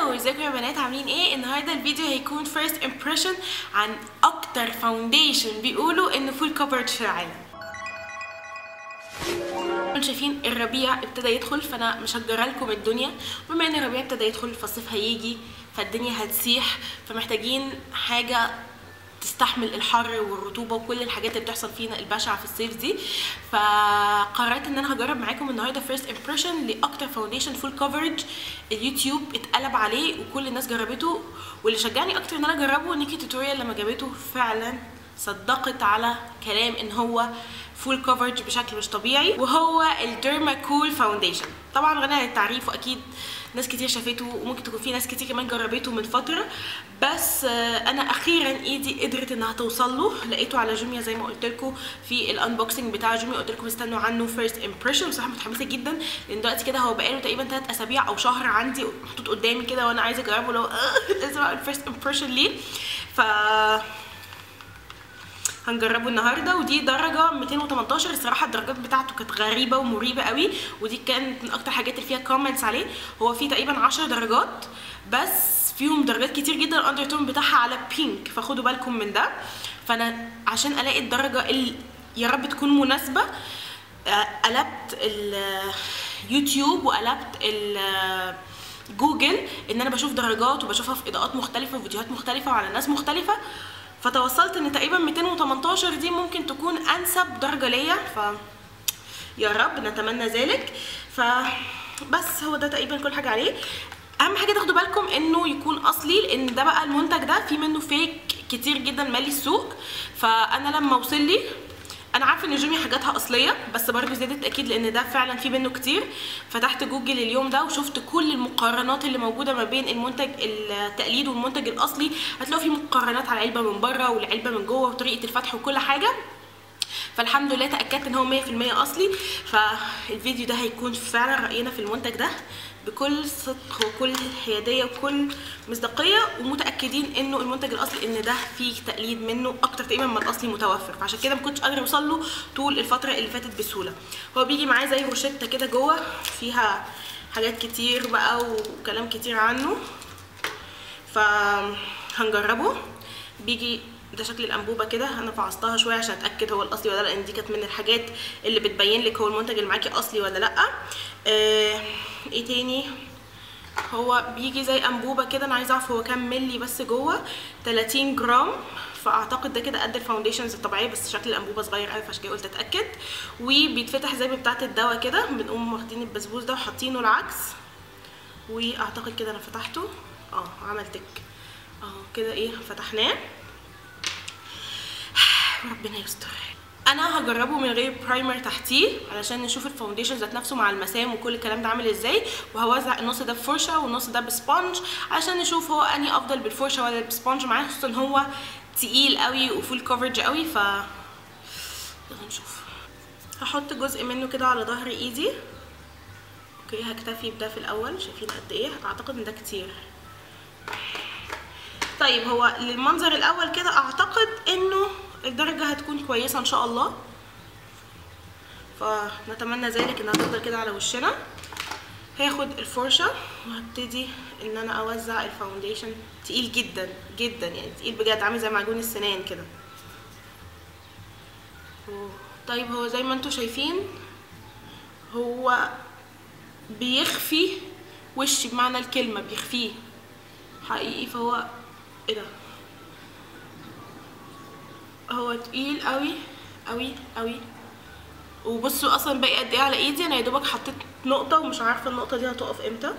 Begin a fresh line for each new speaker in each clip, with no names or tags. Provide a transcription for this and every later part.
هلو ازيكم يا بنات عاملين ايه النهارده الفيديو هيكون فيرست امبريشن عن اكتر فاونديشن بيقولوا انه فول كفرج في العالم انتوا شايفين الربيع ابتدى يدخل فانا مش هتجرى لكم الدنيا بما ان الربيع ابتدى يدخل فالصيف هيجي فالدنيا هتسيح فمحتاجين حاجه تستحمل الحر والرطوبه وكل الحاجات اللي بتحصل فينا البشعه في الصيف دي فقررت ان انا هجرب معاكم النهارده فيرست امبريشن لاكتر فاونديشن فول كفرج اليوتيوب اتقلب عليه وكل الناس جربته واللي شجعني اكتر ان انا اجربه نيكي توتوريال لما جابته فعلا صدقت على كلام ان هو فول كفرج بشكل مش طبيعي وهو الديرما كول فاونديشن طبعا غني عن التعريف واكيد ناس كتير شافته وممكن تكون في ناس كتير كمان جربته من فتره بس انا اخيرا ايدي قدرت انها توصل له لقيته على جوميا زي ما قلت لكم في الانبوكسنج بتاع جوميا قلت لكم استنوا عنه فيرست امبريشن بصراحه متحمسه جدا لان دلوقتي كده هو بقاله تقريبا 3 اسابيع او شهر عندي محطوط قدامي كده وانا عايزه اجربه لو لازم اعمل فيرست امبريشن ليه ف هنجربه النهارده ودي درجه 218 الصراحه الدرجات بتاعته كانت غريبه ومريبه قوي ودي كانت من اكتر حاجات اللي فيها كومنتس عليه هو فيه تقريبا 10 درجات بس فيهم درجات كتير جدا الاندرتون بتاعها على بينك فخدوا بالكم من ده فانا عشان الاقي الدرجه اللي يا رب تكون مناسبه قلبت اليوتيوب وقلبت جوجل ان انا بشوف درجات وبشوفها في اضاءات مختلفه وفيديوهات مختلفه وعلى ناس مختلفه فتوصلت ان تقريبا 218 دي ممكن تكون انسب درجه ليا ف يا رب نتمنى ذلك ف بس هو ده تقريبا كل حاجه عليه اهم حاجه تاخدوا بالكم انه يكون اصلي لان ده بقى المنتج ده في منه فيك كتير جدا مالي السوق فانا لما وصل لي انا عارفه ان جيمي حاجاتها اصليه بس برضه زادت اكيد لان ده فعلا في منه كتير فتحت جوجل اليوم ده وشفت كل المقارنات اللي موجوده ما بين المنتج التقليد والمنتج الاصلي هتلاقوا في مقارنات على العلبه من بره والعلبه من جوه وطريقه الفتح وكل حاجه فالحمد لله تاكدت ان هو 100% اصلي فالفيديو ده هيكون فعلا راينا في المنتج ده بكل صدق وكل حياديه وكل مصداقيه ومتاكدين انه المنتج الاصلي ان ده فيه تقليد منه اكتر تقريبا من الاصلي متوفر فعشان كده ما كنتش قادره اوصل له طول الفتره اللي فاتت بسهوله هو بيجي معاه زي روشته كده جوه فيها حاجات كتير بقى وكلام كتير عنه فهنجربه بيجي ده شكل الانبوبه كده انا فعصتها شويه عشان اتاكد هو الاصلي ولا لا لان دي كانت من الحاجات اللي بتبين لك هو المنتج اللي معاكي اصلي ولا لا آه ايه تاني هو بيجي زي انبوبه كده انا عايزه اعرف هو كام ملي بس جوه 30 جرام فاعتقد ده كده قد الفاونديشنز الطبيعيه بس شكل الانبوبه صغير قوي فعشان كده قلت اتاكد وبيتفتح زي بتاعه الدواء كده بنقوم واخدين البسبوس ده وحاطينه العكس واعتقد كده انا فتحته اه عمل تك اه كده ايه فتحناه ربنا يستر انا هجربه من غير برايمر تحتيه علشان نشوف الفاونديشن ذات نفسه مع المسام وكل الكلام ده عامل ازاي وهوزع النص ده بفرشه والنص ده بسبونج علشان نشوف هو اني افضل بالفرشه ولا بسبونج معاه خصوصا هو تقيل قوي وفول كفرج قوي ف يلا نشوف هحط جزء منه كده على ظهر ايدي اوكي هكتفي بده في الاول شايفين قد ايه اعتقد ان ده كتير طيب هو للمنظر الاول كده اعتقد انه الدرجة هتكون كويسة ان شاء الله فنتمنى ذلك انها تفضل كده على وشنا هاخد الفرشة وهبتدي ان انا اوزع الفاونديشن تقيل جدا جدا يعني تقيل بجد عامل زي معجون السنان كده طيب هو زي ما انتوا شايفين هو بيخفي وشي بمعنى الكلمة بيخفيه حقيقي فهو ايه ده هو تقيل قوي قوي قوي وبصوا اصلا باقي قد ايه على ايدي انا يا دوبك حطيت نقطه ومش عارفه النقطه دي هتقف امتى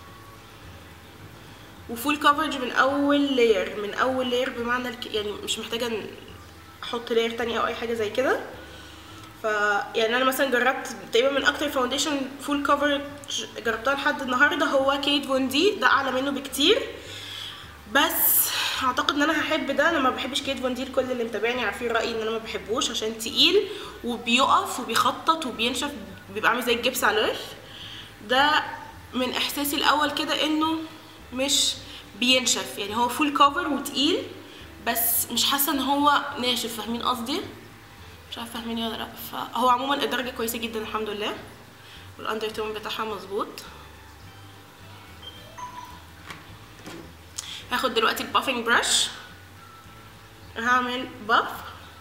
وفول كفرج من اول لاير من اول لاير بمعنى الك... يعني مش محتاجه احط لاير تانية او اي حاجه زي كده ف يعني انا مثلا جربت تقريبا من اكتر فاونديشن فول كفرج جربتها لحد النهارده هو كيت فون دي ده اعلى منه بكتير بس اعتقد ان انا هحب ده انا ما بحبش كيت فون ديل كل اللي متابعني عارفين رايي ان انا ما بحبوش عشان تقيل وبيقف وبيخطط وبينشف بيبقى عامل زي الجبس على الوش ده من احساسي الاول كده انه مش بينشف يعني هو فول كفر وتقيل بس مش حاسه ان هو ناشف فاهمين قصدي مش عارفه فاهميني ولا لا فهو عموما الدرجه كويسه جدا الحمد لله والاندرتون بتاعها مظبوط هاخد دلوقتي البافنج برش هعمل باف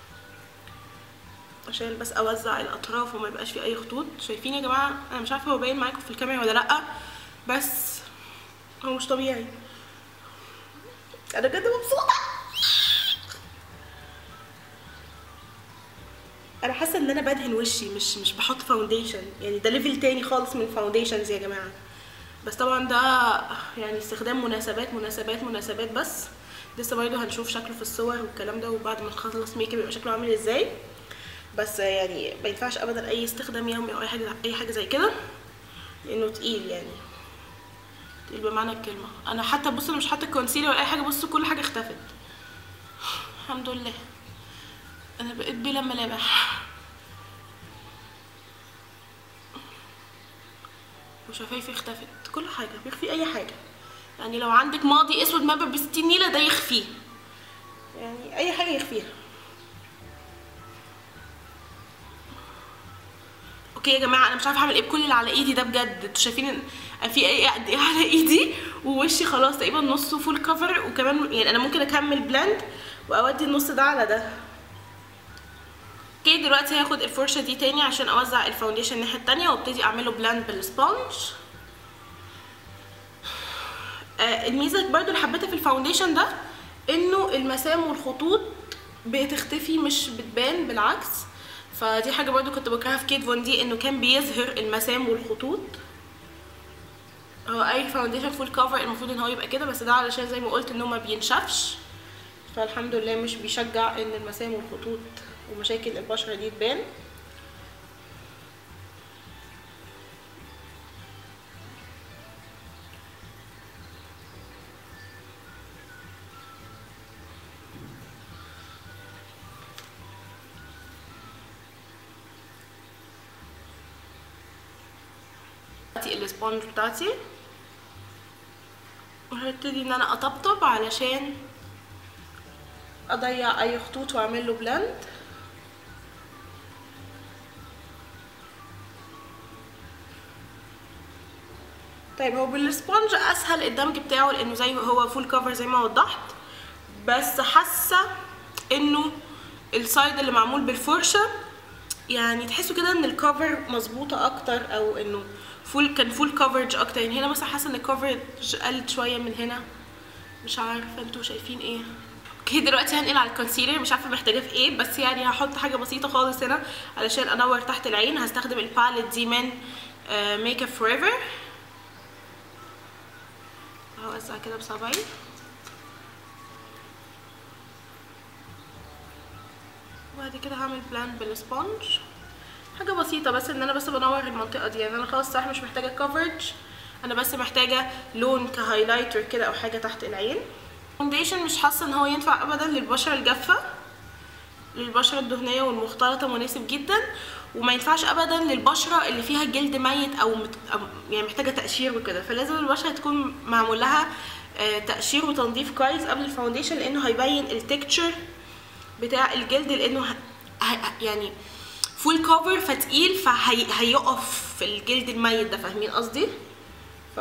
عشان بس اوزع الاطراف وما يبقاش في اي خطوط شايفين يا جماعه انا مش عارفه هو باين معاكم في الكاميرا ولا لا بس هو مش طبيعي انا بجد مبسوطه انا حاسه ان انا بدهن وشي مش مش بحط فاونديشن يعني ده ليفل تاني خالص من الفاونديشنز يا جماعه بس طبعا ده يعني استخدام مناسبات مناسبات مناسبات بس لسه برضه هنشوف شكله في الصور والكلام ده وبعد ما نخلص ميك اب يبقى شكله عامل ازاي بس يعني ما ينفعش ابدا اي استخدام يومي او اي حاجه اي حاجه زي كده لانه تقيل يعني تقيل بمعنى الكلمه انا حتى بص انا مش حاطه كونسيلر ولا اي حاجه بص كل حاجه اختفت الحمد لله انا بقيت بلا ملامح وشفايفي اختفت كل حاجه بيخفي اي حاجه يعني لو عندك ماضي اسود مابع بستين نيله ده يخفيه يعني اي حاجه يخفيها اوكي يا جماعه انا مش عارفه اعمل ايه بكل اللي على ايدي ده بجد انتوا شايفين ان في ايه قد ايه على ايدي ووشي خلاص تقريبا نصه فول كفر وكمان يعني انا ممكن اكمل بلند واودي النص ده على ده اوكي دلوقتي هاخد الفرشه دي تاني عشان اوزع الفاونديشن الناحيه التانية وابتدي اعمله بلند بالسبونج آه الميزه برضو اللي حبيتها في الفاونديشن ده انه المسام والخطوط بتختفي مش بتبان بالعكس فدي حاجه برضو كنت بكرهها في كيت فون دي انه كان بيظهر المسام والخطوط هو اي فاونديشن فول كفر المفروض ان هو يبقى كده بس ده علشان زي ما قلت انه ما بينشفش فالحمد لله مش بيشجع ان المسام والخطوط ومشاكل البشره دي تبان دلوقتي السبونج بتاعتي وهبتدي ان انا اطبطب علشان اضيع اي خطوط واعمل له بلند طيب هو بالسبونج اسهل الدمج بتاعه لانه زي هو فول كفر زي ما وضحت بس حاسه انه السايد اللي معمول بالفرشه يعني تحسوا كده ان الكفر مظبوطه اكتر او انه فول كان فول كفرج اكتر يعني هنا مثلا حاسه ان الكفرج قلت شويه من هنا مش عارفه انتوا شايفين ايه اوكي دلوقتي هنقل على الكونسيلر مش عارفه محتاجاه في ايه بس يعني هحط حاجه بسيطه خالص هنا علشان انور تحت العين هستخدم الباليت دي من ميك اب فوريفر هوزع كده بصبعي وبعد كده هعمل بلان بالسبونج حاجه بسيطه بس ان انا بس بنور المنطقه دي يعني انا خلاص صح مش محتاجه كفرج انا بس محتاجه لون كهايلايتر كده او حاجه تحت العين فونديشن مش حاسه ان هو ينفع ابدا للبشره الجافه للبشره الدهنيه والمختلطه مناسب جدا وما ينفعش ابدا للبشره اللي فيها جلد ميت او, مت... أو يعني محتاجه تقشير وكده فلازم البشره تكون معمول لها آه تقشير وتنظيف كويس قبل الفاونديشن لانه هيبين التكتشر بتاع الجلد لانه ه... ه... يعني فول كفر فتقيل فهيقف في الجلد الميت ده فاهمين قصدي ف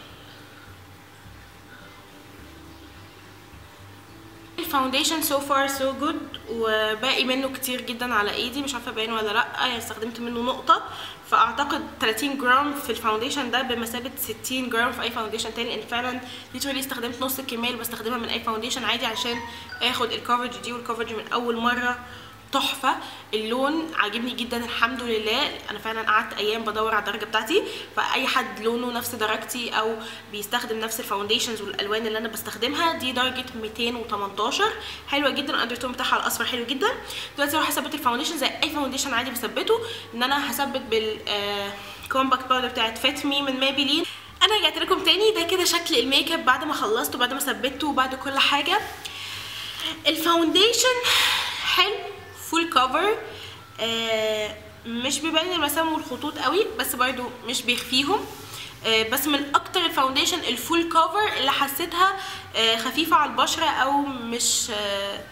الفاونديشن سو فار سو جود وباقي منه كتير جدا على ايدي مش عارفه باين ولا لا يعني استخدمت منه نقطه فاعتقد 30 جرام في الفاونديشن ده بمثابه 60 جرام في اي فاونديشن تاني لان فعلا ليترالي استخدمت نص الكميه اللي بستخدمها من اي فاونديشن عادي عشان اخد الكفرج دي والكفرج من اول مره تحفه اللون عاجبني جدا الحمد لله انا فعلا قعدت ايام بدور على الدرجه بتاعتي فاي حد لونه نفس درجتي او بيستخدم نفس الفاونديشنز والالوان اللي انا بستخدمها دي درجه 218 حلوه جدا الاندرتون بتاعها الاصفر حلو جدا دلوقتي هروح اثبت الفاونديشن زي اي فاونديشن عادي بثبته ان انا هثبت بال كومباكت باودر بتاعت فيت مي من مابيلين انا رجعت لكم تاني ده كده شكل الميك اب بعد ما خلصت وبعد ما ثبته وبعد كل حاجه الفاونديشن حلو فول كفر آه مش بيبين المسام والخطوط قوي بس برضو مش بيخفيهم آه بس من اكتر الفاونديشن الفول كفر اللي حسيتها آه خفيفه على البشره او مش آه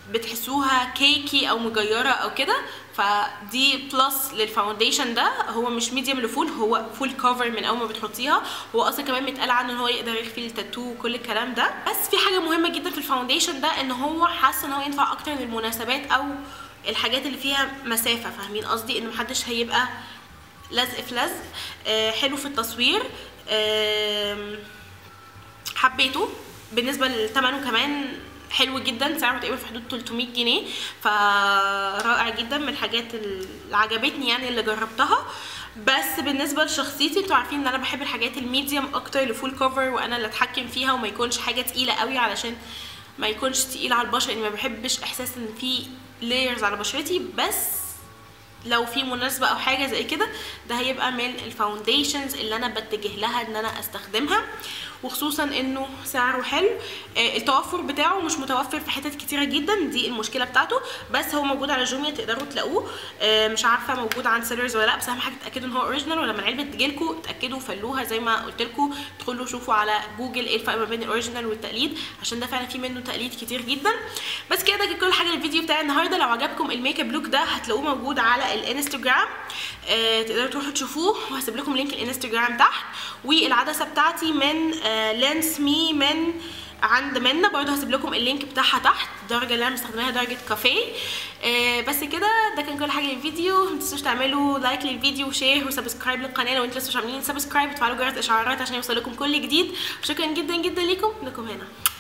بتحسوها كيكي او مجيره او كده فدي بلس للفاونديشن ده هو مش ميديوم لفول هو فول كفر من اول ما بتحطيها هو اصلا كمان متقال عنه ان هو يقدر يخفي التاتو وكل الكلام ده بس في حاجه مهمه جدا في الفاونديشن ده ان هو حاسه ان هو ينفع اكتر للمناسبات او الحاجات اللي فيها مسافه فاهمين قصدي ان محدش هيبقى لزق في لزق آه حلو في التصوير آه حبيته بالنسبه لثمنه كمان حلو جدا سعره تقريبا في حدود 300 جنيه فرائع جدا من الحاجات اللي عجبتني يعني اللي جربتها بس بالنسبه لشخصيتي انتوا عارفين ان انا بحب الحاجات الميديوم اكتر لفول كفر وانا اللي اتحكم فيها وما يكونش حاجه تقيله قوي علشان ما يكونش تقيل على البشره اني ما بحبش احساس ان في لايرز على بشرتي بس لو في مناسبه او حاجه زي كده ده هيبقى من الفاونديشنز اللي انا بتجه لها ان انا استخدمها وخصوصا انه سعره حلو آه التوفر بتاعه مش متوفر في حتت كتيره جدا دي المشكله بتاعته بس هو موجود على جوميا تقدروا تلاقوه آه مش عارفه موجود عند سيلرز ولا لا بس اهم حاجه تتاكدوا ان هو اوريجينال ولما العلبه تجيلكوا اتاكدوا فلوها زي ما قلت لكم ادخلوا شوفوا على جوجل ايه الفرق ما بين الاوريجينال والتقليد عشان ده فعلا في منه تقليد كتير جدا بس كده ده كان كل حاجه للفيديو بتاعي النهارده لو عجبكم الميك اب لوك ده هتلاقوه موجود على الانستجرام آه تقدروا تروحوا تشوفوه وهسيب لكم لينك الانستجرام تحت والعدسه بتاعتي من آه لينس مي من عند منا برضه هسيب لكم اللينك بتاعها تحت الدرجه اللي انا مستخدماها درجه كافيه آه بس كده ده كان كل حاجه للفيديو ما تنسوش تعملوا لايك للفيديو وشير وسبسكرايب للقناه لو انتوا لسه مش عاملين سبسكرايب وتفعلوا جرس الاشعارات عشان يوصلكم كل جديد وشكرا جدا جدا ليكم انكم هنا